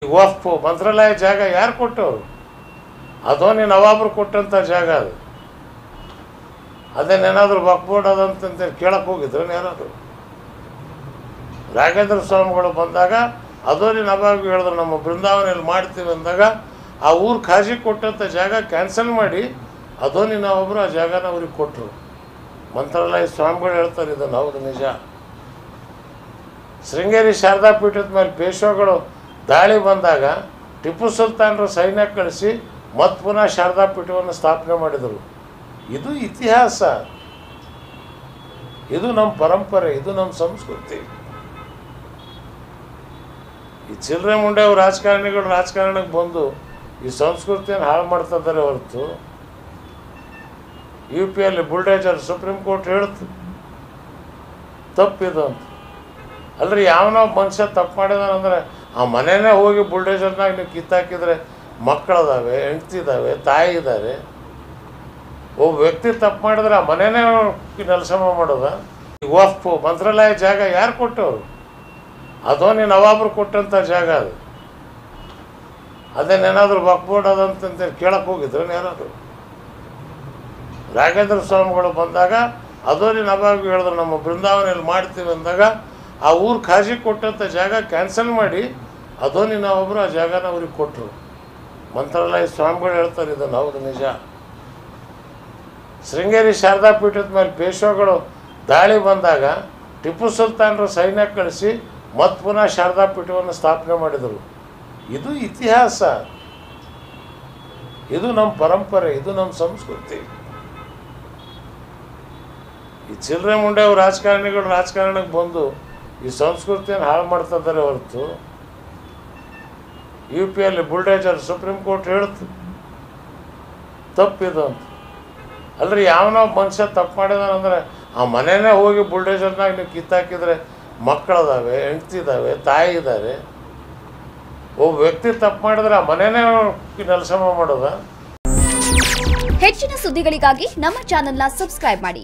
ವಫ್ ಮಂತ್ರಾಲಯ ಜಾಗ ಯಾರು ಕೊಟ್ಟವರು ಅದೋನಿ ನವಾಬರು ಕೊಟ್ಟಂಥ ಜಾಗ ಅದು ಅದನ್ನೇನಾದರೂ ವಕ್ಬೋರ್ಡ್ ಅದಂತ ಕೇಳಕ್ಕೆ ಹೋಗಿದ್ರು ಯಾರಾದರೂ ರಾಘವೇಂದ್ರ ಸ್ವಾಮಿಗಳು ಬಂದಾಗ ಅದೋನಿ ನವಾಬ್ಗೆ ಹೇಳಿದ್ರು ನಮ್ಮ ಬೃಂದಾವನಲ್ಲಿ ಮಾಡ್ತೀವಿ ಅಂದಾಗ ಆ ಊರು ಖಾಜಿ ಕೊಟ್ಟಂಥ ಜಾಗ ಕ್ಯಾನ್ಸಲ್ ಮಾಡಿ ಅದೋನಿ ನವಾಬರು ಆ ಜಾಗನ ಅವ್ರಿಗೆ ಕೊಟ್ಟರು ಮಂತ್ರಾಲಯ ಸ್ವಾಮಿಗಳು ಹೇಳ್ತಾರೆ ಇದನ್ನು ಹೌದು ನಿಜ ಶೃಂಗೇರಿ ಶಾರದಾ ಪೀಠದ ಮೇಲೆ ಪೇಶ್ವಾಗಳು ದಾಳಿ ಬಂದಾಗ ಟಿಪ್ಪು ಸುಲ್ತಾನರು ಸೈನ್ಯ ಕಳಿಸಿ ಮತ್ತೆ ಪುನಃ ಶಾರದಾ ಪೀಠವನ್ನು ಸ್ಥಾಪನೆ ಮಾಡಿದರು ಇದು ಇತಿಹಾಸ ಇದು ನಮ್ಮ ಪರಂಪರೆ ಇದು ನಮ್ಮ ಸಂಸ್ಕೃತಿ ಈ ಚಿಲ್ಲರೆ ಮುಂಡೆ ರಾಜಕಾರಣಿಗಳು ರಾಜಕಾರಣಕ್ಕೆ ಬಂದು ಈ ಸಂಸ್ಕೃತಿಯನ್ನು ಹಾಳು ಮಾಡ್ತಾ ಇದ್ದಾರೆ ಹೊರತು ಯು ಪಿಯಲ್ಲಿ ಬುಲ್ಡೇಜರ್ ಸುಪ್ರೀಂ ಕೋರ್ಟ್ ಹೇಳ್ತು ತಪ್ಪಿದು ಅಂತ ಅಲ್ರಿ ಯಾವನೋ ಮನುಷ್ಯ ತಪ್ಪು ಮಾಡಿದಾನಂದ್ರೆ ಆ ಮನೆಯೇ ಹೋಗಿ ಬುಲ್ಡೇಜರ್ನಾಗ ನೀವು ಕಿತ್ತಾಕಿದ್ರೆ ಮಕ್ಕಳದಾವೆ ಹೆಂಡ್ತಿ ಇದ್ದಾವೆ ತಾಯಿ ಇದ್ದಾರೆ ಒಬ್ಬ ವ್ಯಕ್ತಿ ತಪ್ಪು ಮಾಡಿದ್ರೆ ಆ ಮನೆಯೇ ನೆಲಸಮ ಮಾಡೋದ ಈ ವಫ್ ಮಂತ್ರಾಲಯ ಜಾಗ ಯಾರು ಕೊಟ್ಟವರು ಅದೋನಿ ನವಾಬರು ಕೊಟ್ಟಂಥ ಜಾಗ ಅದು ಅದನ್ನೇನಾದರೂ ವಕ್ಬೋರ್ಡ್ ಅದಂತ ಕೇಳಕ್ಕೆ ಹೋಗಿದ್ರು ಯಾರಾದರೂ ರಾಘವೇಂದ್ರ ಸ್ವಾಮಿಗಳು ಬಂದಾಗ ಅದೋನಿ ನವಾಬ್ಗೆ ಹೇಳಿದ್ರು ನಮ್ಮ ಬೃಂದಾವನಲ್ಲಿ ಮಾಡ್ತೀವಿ ಅಂದಾಗ ಆ ಊರು ಖಾಜಿ ಕೊಟ್ಟಂಥ ಜಾಗ ಕ್ಯಾನ್ಸಲ್ ಮಾಡಿ ಅದೋನಿ ನವಾಬರು ಆ ಜಾಗನ ಅವ್ರಿಗೆ ಕೊಟ್ಟರು ಮಂತ್ರಾಲಯ ಸ್ವಾಮಿಗಳು ಹೇಳ್ತಾರೆ ಇದನ್ನು ಹೌದು ನಿಜ ಶೃಂಗೇರಿ ಶಾರದಾ ಪೀಠದ ಮೇಲೆ ಪೇಶ್ವಾಗಳು ದಾಳಿ ಬಂದಾಗ ಟಿಪ್ಪು ಸುಲ್ತಾನರು ಸೈನ್ಯ ಕಳಿಸಿ ಮತ್ತೆ ಪುನಃ ಶಾರದಾ ಪೀಠವನ್ನು ಸ್ಥಾಪನೆ ಮಾಡಿದರು ಇದು ಇತಿಹಾಸ ಇದು ನಮ್ಮ ಪರಂಪರೆ ಇದು ನಮ್ಮ ಸಂಸ್ಕೃತಿ ಈ ಚಿಲ್ಲರೆ ಮುಂಡೆ ರಾಜಕಾರಣಿಗಳು ರಾಜಕಾರಣಕ್ಕೆ ಬಂದು ಈ ಸಂಸ್ಕೃತಿಯನ್ನು ಹಾಳು ಮಾಡ್ತಾ ಇದ್ದಾರೆ ಹೊರತು ಯು ಪಿಯಲ್ಲಿ ಬುಲ್ಡೇಜರ್ ಸುಪ್ರೀಂ ಕೋರ್ಟ್ ಹೇಳ್ತು ತಪ್ಪಿದು ಅಂತ ಅಲ್ರಿ ಯಾವನೋ ಮನುಷ್ಯ ತಪ್ಪು ಮಾಡಿದಾನಂದ್ರೆ ಆ ಮನೆಯೇ ಹೋಗಿ ಬುಲ್ಡೇಜರ್ನಾಗ ನೀವು ಕಿತ್ತಾಕಿದ್ರೆ ಮಕ್ಕಳದಾವೆ ಹೆಂಡ್ತಿ ಇದ್ದಾವೆ ತಾಯಿ ಇದ್ದಾರೆ ಒಬ್ಬ ವ್ಯಕ್ತಿ ತಪ್ಪು ಮಾಡಿದ್ರೆ ಆ ಮನೆಯೇ ನೆಲಸಮ ಮಾಡೋದ ಹೆಚ್ಚಿನ ಸುದ್ದಿಗಳಿಗಾಗಿ ನಮ್ಮ ಚಾನೆಲ್ನ ಸಬ್ಸ್ಕ್ರೈಬ್ ಮಾಡಿ